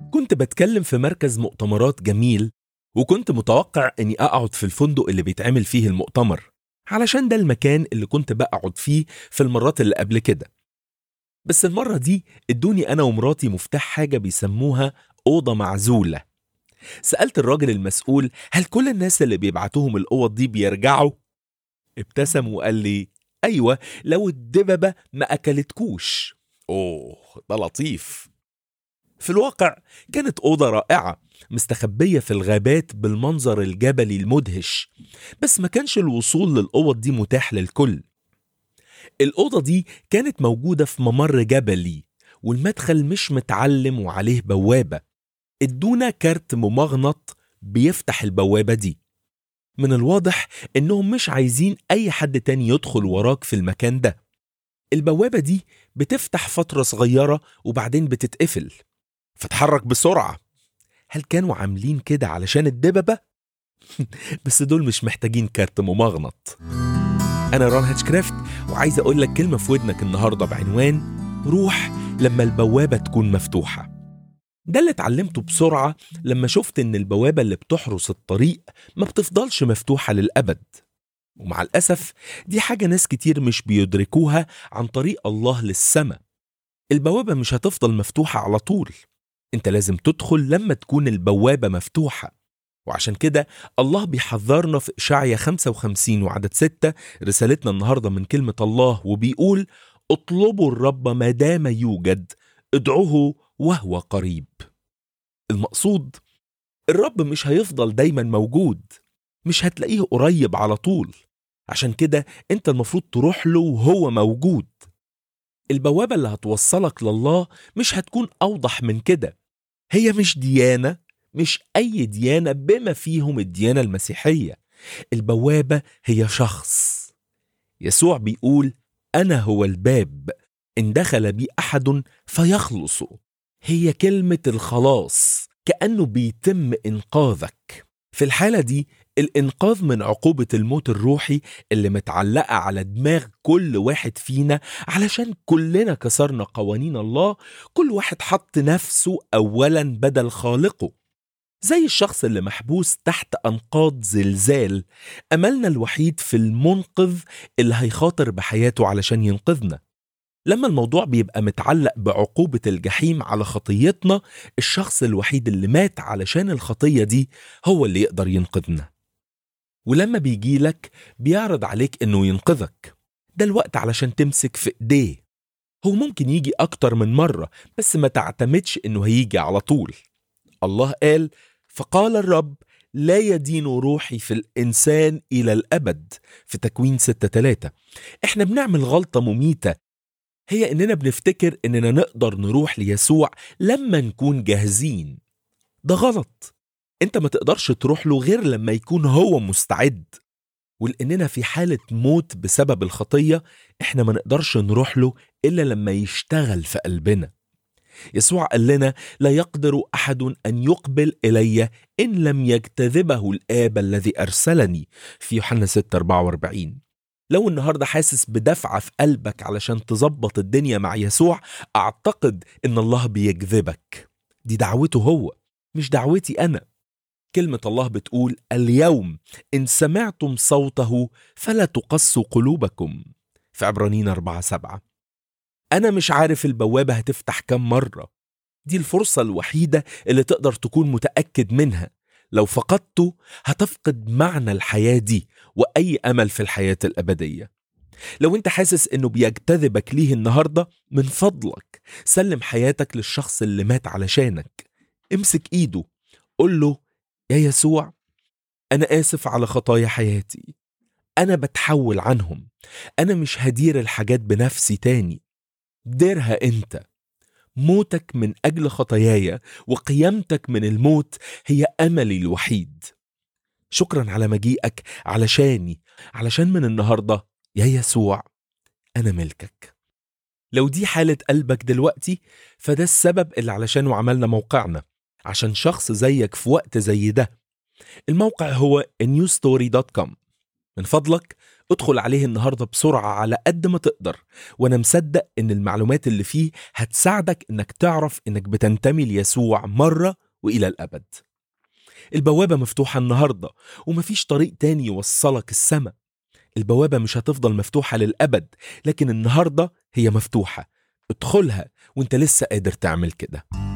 كنت بتكلم في مركز مؤتمرات جميل وكنت متوقع اني اقعد في الفندق اللي بيتعمل فيه المؤتمر علشان ده المكان اللي كنت بقعد فيه في المرات اللي قبل كده بس المرة دي ادوني انا ومراتي مفتاح حاجة بيسموها أوضة معزولة سألت الراجل المسؤول هل كل الناس اللي بيبعتوهم الأوض دي بيرجعوا؟ ابتسم وقال لي أيوة لو الدببة ما أكلتكوش أوه ده لطيف في الواقع كانت أوضة رائعة مستخبية في الغابات بالمنظر الجبلي المدهش بس ما كانش الوصول للأوض دي متاح للكل الأوضة دي كانت موجودة في ممر جبلي والمدخل مش متعلم وعليه بوابة ادونا كارت ممغنط بيفتح البوابة دي من الواضح انهم مش عايزين اي حد تاني يدخل وراك في المكان ده البوابة دي بتفتح فترة صغيرة وبعدين بتتقفل فتحرك بسرعة هل كانوا عاملين كده علشان الدببة؟ بس دول مش محتاجين كارت ممغنط أنا ران هاتشكرافت وعايز أقول لك كلمة في ودنك النهاردة بعنوان روح لما البوابة تكون مفتوحة ده اللي اتعلمته بسرعة لما شفت إن البوابة اللي بتحرس الطريق ما بتفضلش مفتوحة للأبد ومع الأسف دي حاجة ناس كتير مش بيدركوها عن طريق الله للسماء البوابة مش هتفضل مفتوحة على طول انت لازم تدخل لما تكون البوابة مفتوحة وعشان كده الله بيحذرنا في إشعيا 55 وعدد 6 رسالتنا النهاردة من كلمة الله وبيقول اطلبوا الرب ما دام يوجد ادعوه وهو قريب المقصود الرب مش هيفضل دايما موجود مش هتلاقيه قريب على طول عشان كده انت المفروض تروح له وهو موجود البوابة اللي هتوصلك لله مش هتكون أوضح من كده هي مش ديانة مش أي ديانة بما فيهم الديانة المسيحية البوابة هي شخص يسوع بيقول أنا هو الباب إن دخل بي أحد فيخلص هي كلمة الخلاص كأنه بيتم إنقاذك في الحالة دي الإنقاذ من عقوبة الموت الروحي اللي متعلقة على دماغ كل واحد فينا علشان كلنا كسرنا قوانين الله كل واحد حط نفسه أولا بدل خالقه زي الشخص اللي محبوس تحت أنقاض زلزال أملنا الوحيد في المنقذ اللي هيخاطر بحياته علشان ينقذنا لما الموضوع بيبقى متعلق بعقوبة الجحيم على خطيتنا الشخص الوحيد اللي مات علشان الخطية دي هو اللي يقدر ينقذنا ولما بيجي لك بيعرض عليك انه ينقذك ده الوقت علشان تمسك في ايديه هو ممكن يجي اكتر من مرة بس ما تعتمدش انه هيجي على طول الله قال فقال الرب لا يدين روحي في الإنسان إلى الأبد في تكوين 6 3 إحنا بنعمل غلطة مميتة هي إننا بنفتكر إننا نقدر نروح ليسوع لما نكون جاهزين ده غلط أنت ما تقدرش تروح له غير لما يكون هو مستعد ولأننا في حالة موت بسبب الخطية إحنا ما نقدرش نروح له إلا لما يشتغل في قلبنا يسوع قال لنا لا يقدر احد ان يقبل الي ان لم يجتذبه الاب الذي ارسلني في يوحنا 6 44 لو النهارده حاسس بدفعه في قلبك علشان تظبط الدنيا مع يسوع اعتقد ان الله بيجذبك دي دعوته هو مش دعوتي انا كلمة الله بتقول اليوم إن سمعتم صوته فلا تقسوا قلوبكم في عبرانيين 4 7 أنا مش عارف البوابة هتفتح كم مرة دي الفرصة الوحيدة اللي تقدر تكون متأكد منها لو فقدته هتفقد معنى الحياة دي وأي أمل في الحياة الأبدية لو انت حاسس انه بيجتذبك ليه النهاردة من فضلك سلم حياتك للشخص اللي مات علشانك امسك ايده قول له يا يسوع انا اسف على خطايا حياتي انا بتحول عنهم انا مش هدير الحاجات بنفسي تاني ديرها انت موتك من اجل خطاياي وقيامتك من الموت هي املي الوحيد شكرا على مجيئك علشاني علشان من النهارده يا يسوع انا ملكك لو دي حالة قلبك دلوقتي فده السبب اللي علشانه عملنا موقعنا عشان شخص زيك في وقت زي ده الموقع هو newstory.com من فضلك ادخل عليه النهارده بسرعه على قد ما تقدر وانا مصدق ان المعلومات اللي فيه هتساعدك انك تعرف انك بتنتمي ليسوع مره والى الابد البوابه مفتوحه النهارده ومفيش طريق تاني يوصلك السما البوابه مش هتفضل مفتوحه للابد لكن النهارده هي مفتوحه ادخلها وانت لسه قادر تعمل كده